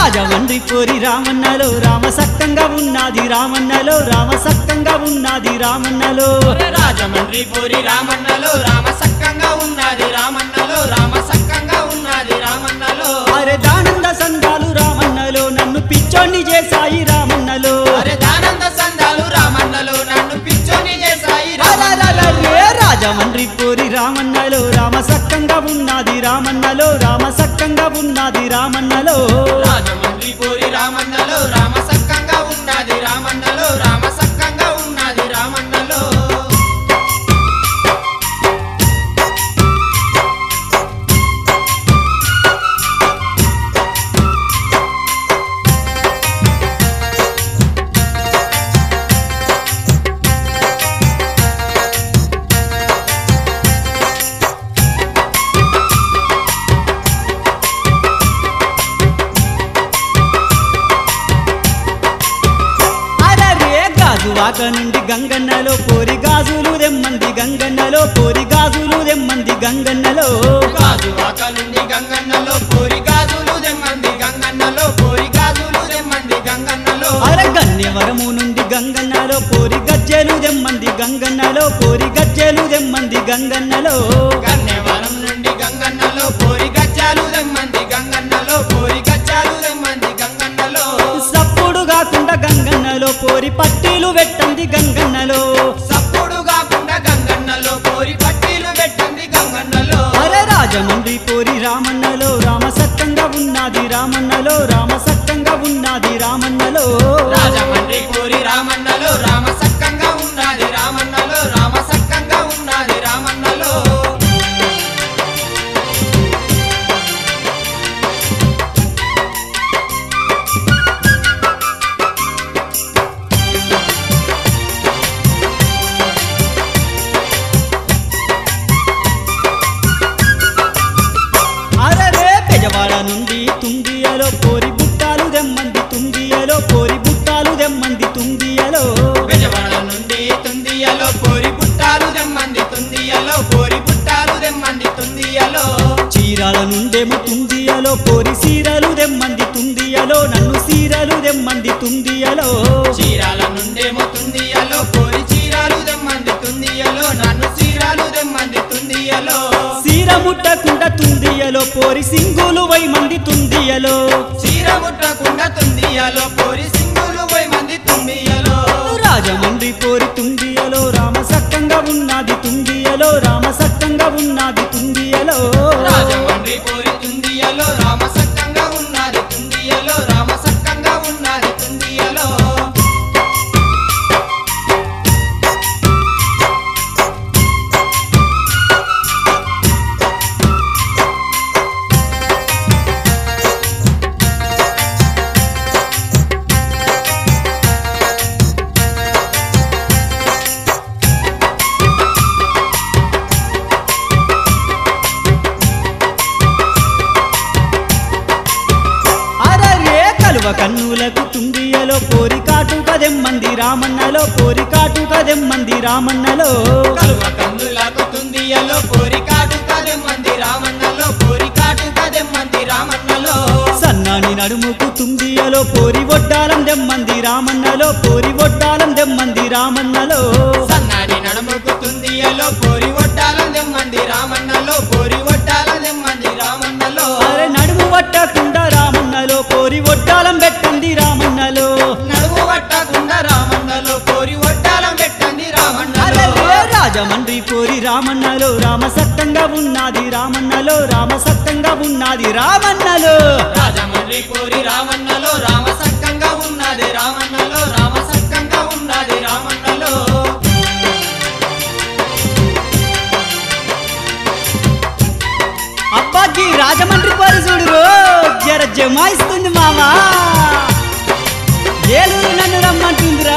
రాజమండ్రి పోరి రామన్నలో రామ సక్కంగా ఉన్నది రామన్నలో రామ సక్కంగా ఉన్నది రామన్నలో ఒరే రాజమండ్రి పూరి రామన్నలో రామ సక్కంగా ఉన్నది రామన్నలో రామ సక్కంగా ఉన్నది రామన్నలో అరే దానంద సంఘాలు రామన్నలో నన్ను పిచ్చోన్ని చేశాయి రామన్నలో అరే దానంద సందాలు రామన్నలో నన్ను పిచ్చోని చేశాయి రామన్నలో. అలలలలే రాజమండ్రి పోరి రామన్నలో రామ సక్కంగా ఉన్నది రామన్నలో రామ సక్కంగా ఉన్నది రామన్నలో రాజమండ్రి పూరి రామన్నలో రామ సక్కంగా ఉన్నది రామన్నలో రామ సక్కంగా ఉన్నది రామన్నలో అరరే గాజువాక నుండి గంగన్నలో పోరి గాజులు దెమ్మంది గంగన్నలో పోరి గాజులు దెమ్మంది గంగన్నలో గాజు వాక నుండి గంగన్నలో పోరి గాజులు దెమ్మంది గంగన్నలో పోరి గాజులు దెమ్మంది గంగన్నలో అర గన్యవరము నుండి గంగన్నలో పోరి గజ్జెలు దెమ్మంది గంగన్నలో పోరి గజ్జెలు దెమ్మంది గంగన్నలో గన్నెవరం నుండి గంగన్నలో పోరి గజ్జాలు దెమ్మంది గంగన్నలో పోరి గజ్జాలు దెమ్మంది గంగన్నలో సప్పుడు కాకుండా గంగన్నలో పోరి పట్టీలు పెట్టంది గంగన్నలో సప్పుడు కాకుండా గంగన్నలో పోరి పట్టీలు పెట్టండి గంగన్నలో అరే రాజమండ్రి పోరి రామన్నలో రామ సక్కంగా ఉన్నది రామన్నలో రామ సక్కంగా ఉన్నది రామన్నలో రాజమండ్రి పోరి రామన్నలో రామ సక్కంగా ఉన్నది రామన్నలో రామ సక్కంగా ఉన్నది రామన్నలో అరరే పెజవాడ నుండి తుంగియలో పోరి బుట్టాలు దెమ్మంది తుంగియలో పోరి బుట్టాలు దెమ్మంది తుంగియలో బెజవాడ నుండి తుందియలో పోరి పుట్టాలు దెమ్మంది తుందియలో పోరి పుట్టాలు దెమ్మంది తుందియలో చీరాల నుండేమో తుంగియలో పోరి సీరలు దెమ్మంది తుంగియలో నన్ను సీరలు దెమ్మంది తుంగియలో చీరాల నుండేమో తుందియలో పోరి చీరాలు దెమ్మంది తుందియలో నన్ను చీరాలు దెమ్మంది తుందియలో సీర ముట్టకుండా తుందియలో పోరి సింగులు వై మంది తుందియలో చీర ముట్టకుండా తుందియలో పోరి సింగులు పోయి మంది తుందియలో రాజమండ్రి పోరి తుంగియలో రామ సక్కంగా ఉన్నది తుంగియలో రామ సక్కంగా ఉన్నది తుంగియలో రాజమండ్రి పోరి తుందియలో రామ సక్కంగా ఉన్నది తుందియలో రామ సక్కంగా ఉన్నది తుందియలో అరరే కలువ కన్నులకు తుంగియలో పోరి కాటు కదెమ్మంది రామన్నలో పోరి కాటు కదెమ్మంది రామన్నలో కలువ కందులకు తుందియలో పోరి కాటు కదెమ్మంది రామన్నలో పోరి కాటు కదెమ్మంది రామన్నలో సన్నాని నడుముకు తుంగియలో పోరి ఒడ్డాలం దెమ్మంది రామన్నలో పోరి ఒడ్డాలం దెమ్మంది రామన్నలో సన్నాడి నడుముకు తుందియలో పోరి ఒట్టాల దెమ్మంది రామన్నలో పోరి ఒట్టాల దెమ్మంది రామన్నలో అరే నడుము పట్టకుండా రామన్నలో పోరి ఒడ్డాలం పెట్టండి రామన్నలో నడుము పట్టకుండా రామన్నలో పోరి ఒట్టాలం పెట్టండి రామన్నలో అరే రాజమండ్రి పోరి రామన్నలో రామ సత్తంగా ఉన్నది రామన్నలో రామ సత్తంగా ఉన్నది రామన్నలో రాజమండ్రి పోరి రామన్నలో రామ సక్కంగా ఉన్నది రామన్నలో రామ సక్కంగా ఉన్నది రామన్నలో అబ్బాకి రాజమండ్రి పోరి చూడు జర జమాయిస్తుంది మామా ఏలూరు నన్ను రమ్మంటుందిరా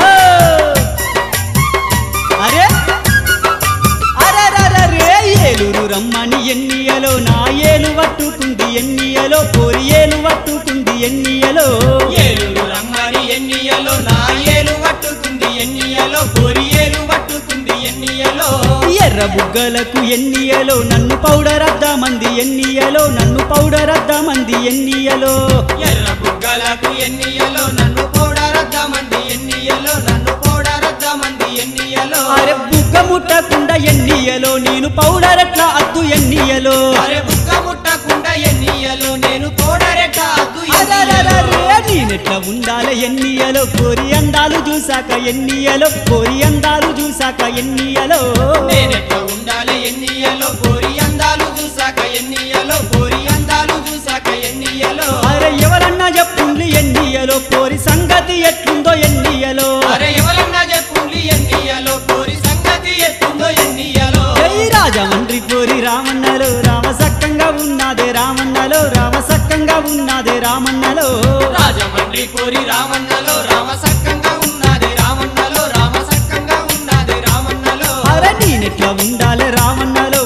అరే అరే ఏలూరు రమ్మని ఎన్నియలో నా ఏలు పట్టుకుంది ఎన్నియలో పోరి ఏలు పట్టుకుంది ఎన్నియలో ఏలుగు రమ్మని ఎన్నియలో నా ఏలు పట్టుకుంది ఎన్నియలో పోరి ఏలు పట్టుకుంది ఎన్నియలో ఎర్ర బుగ్గలకు ఎన్నియలో నన్ను పౌడర్ అద్దామంది ఎన్నియలో నన్ను పౌడర్ అద్దామంది ఎన్నియలో ఎర్ర బుగ్గలకు ఎన్నియలో నన్ను పోడారద్దామంది ఎన్నియలో నన్ను పోడారద్దామంది ఎన్నియలో అరే బుగ్గ ముట్టకుండా ఎన్నియలో నేను పౌడర్ ఎట్లా అద్దు ఎన్నియలో అరే బుగ్గ ముట్టకుండా ఎన్నియలో నేను పోడారెట్ట అద్దు అరెరెరెరె, నేనెట్లా ఉండాలి ఎన్నియలో కోరి అందాలు చూసాక ఎన్నియలో కోరి అందాలు చూసాక ఎన్నియలో నేనెట్లా ఉండాలి ఎన్నియలో పోరి అందాలు చూసాక ఎన్నియలో పోరి అందాలు చూసాక ఎన్నియలో అరే ఎవరన్నా చెప్పుండ్లి ఎన్నియలో కోరి సంగతి ఎట్లుందో ఎన్నియలో అరే ఎవరన్నా చెప్పుండి ఎన్నియలో పోరి సంగతి ఎత్తుందో ఎన్నియలో జై రాజమండ్రి కోరి రామన్నలో రామ సక్కంగా ఉన్నదే రామన్నలో రామ సక్కంగా ఉన్నదే రామన్నలో రాజమండ్రి పోరి రామన్నలో రామ సక్కంగా ఉన్నది రామన్నలో రామ సక్కంగా ఉన్నది రామన్నలో అరే నేనెట్లా ఉండాలి రామన్నలో